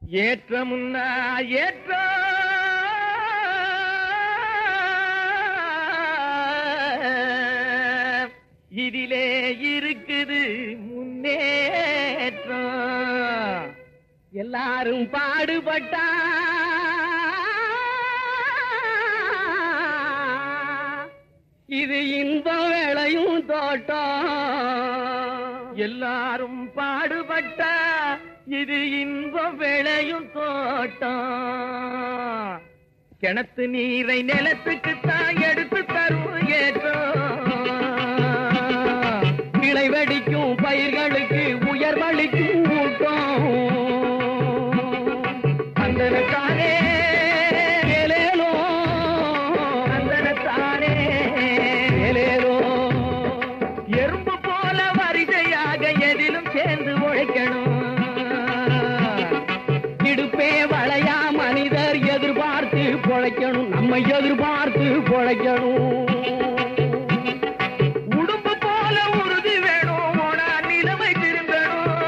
ஏற்றமுன்னா ஏற்ற இதிலே இருக்குது முன்னேற்றம் எல்லாரும் பாடுபட்டா இது இன்பம் விளையும் தோட்டம் எல்லாரும் பாடுபட்டா இது இன்பம் விளையும் தோட்டம் கிணத்து நீரை நிலத்துக்கு தான் எடுத்து தரும் ஏற்றம் கிளை வெடிக்கும் பயிர்களுக்கு உயர்வளிக்கும் ஊட்டம் அந்தனத்தானே ஏலேலோ அந்தனத்தானே ஏலேலோ எறும்பு போல வரிசையாக எதிலும் சேர்ந்து உழைக்கணும் இடுப்பே வளையா மனிதர் எதிர்பார்த்து பொழைக்கணும் நம்ம எதிர்பார்த்து பொழைக்கணும் உடும்பு போல உறுதி வேணும் ஓனா நிலைமை திரும்பணும்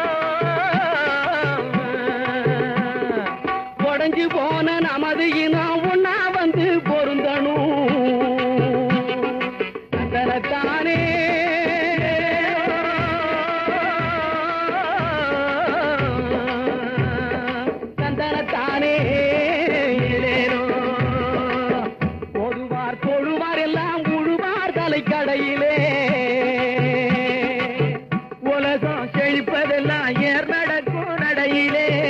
உடஞ்சு போன நமது இனம் ஒன்னா வந்து பொருந்தணும் தனத்தானே தந்தனத்தானே ஏலேலோ. பொதுவார் தொழுவார் எல்லாம் உழுவார் தலைக்கடையிலே உலகம் செழிப்பதெல்லாம் ஏர் நடக்கும் நடையிலே